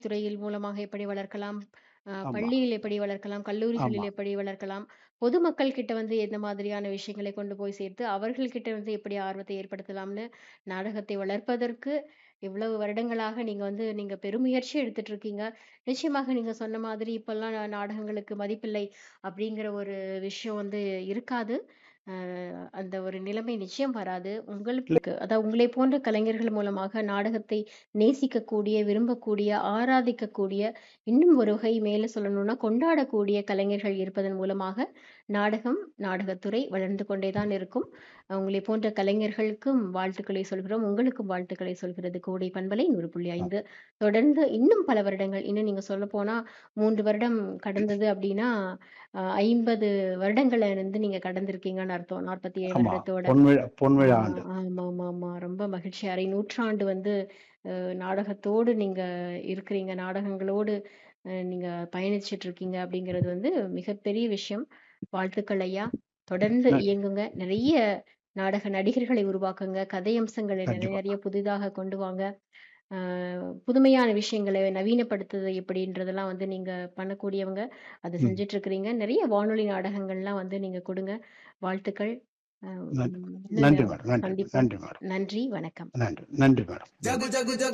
துறையில் மூலமாக எப்படி வளர்க்கலாம்? அ ஆமா. பள்ளியில் எப்படி வளர்க்கலாம்? கல்லூரிகளில் ஆமா. எப்படி வளர்க்கலாம்? பொதுமக்கள் கிட்ட வந்து எந்த மாதிரியான விஷயங்களை கொண்டு போய் சேர்த்து, அவர்கள் கிட்ட வந்து எப்படி ஆர்வத்தை ஏற்படுத்தலாம்னு, நாடகத்தை வளர்ப்பதற்கு இவ்வளவு வருடங்களாக நீங்க வந்து நீங்க பெருமுயற்சி எடுத்துட்டு இருக்கீங்க. நிச்சயமாக நீங்க சொன்ன மாதிரி இப்பல்லாம் நா நாடகங்களுக்கு மதிப்பில்லை அப்படிங்கிற ஒரு விஷயம் வந்து இருக்காது. அ அந்த ஒரு நிலைமை நிச்சயம் வராது. இல்ல. உங்களுக்கு அதாவது உங்களை போன்ற கலைஞர்கள் மூலமாக நாடகத்தை நேசிக்கக்கூடிய, விரும்பக்கூடிய, ஆராதிக்கக்கூடிய, இன்னும் ஒரு வகை மேல சொல்லணும்னா கொண்டாடக்கூடிய கலைஞர்கள் இருப்பதன் மூலமாக நாடகம், நாடகத்துறை வளர்ந்து கொண்டே தான் இருக்கும். உங்களைப் போன்ற கலைஞர்களுக்கும் வாழ்த்துக்களை சொல்கிறோம். உங்களுக்கும் வாழ்த்துக்களை சொல்கிறது கோடை பண்பலை 100.5. தொடர்ந்து இன்னும் பல வருடங்கள் இன்னும் நீங்க சொல்லப்போனா 3 வருடம் கடந்தது அப்படின்னா, அ 50 வருடங்கள வந்து நீங்க கடந்திருக்கீங்கன்னு அர்த்தம். 47 ஆமா. வருடத்தோட. பொன்விழா பொன்விழா ஆ ஆண்டு. ஆமாமாமா. ரொம்ப மகிழ்ச்சி. அரை நூற்றாண்டு வந்து அ நாடகத்தோடு நீங்க இருக்கிறீங்க. நாடகங்களோடு அ நீங்க பயணிச்சுட்டு இருக்கீங்க அப்படிங்கிறது வந்து மிகப்பெரிய விஷயம். வாழ்த்துக்கள் ஐயா. தொடர்ந்து நன்றி. இயங்குங்க. நிறைய நாடக நடிகர்களை உருவாக்குங்க. கதை அம்சங்களை நிறைய கண்டிப்பா. நிறைய புதிதாக கொண்டு வாங்க. அ புதுமையான விஷயங்கள நவீனப்படுத்துறது எப்படின்றதெல்லாம் வந்து நீங்க பண்ணக்கூடியவங்க. அத ம். செஞ்சுட்டு இருக்கிறீங்க. நிறைய வானொலி நாடகங்கள்லாம் வந்து நீங்க கொடுங்க. வாழ்த்துக்கள். அ நன்றி. ம் நன்றி இன்னும் மேடம். நன்றி. சந்திப்போம். நன்றி மேடம். நன்றி. வணக்கம். நன்றி. நன்றி மேடம். ஜகு ஜகு ஜகு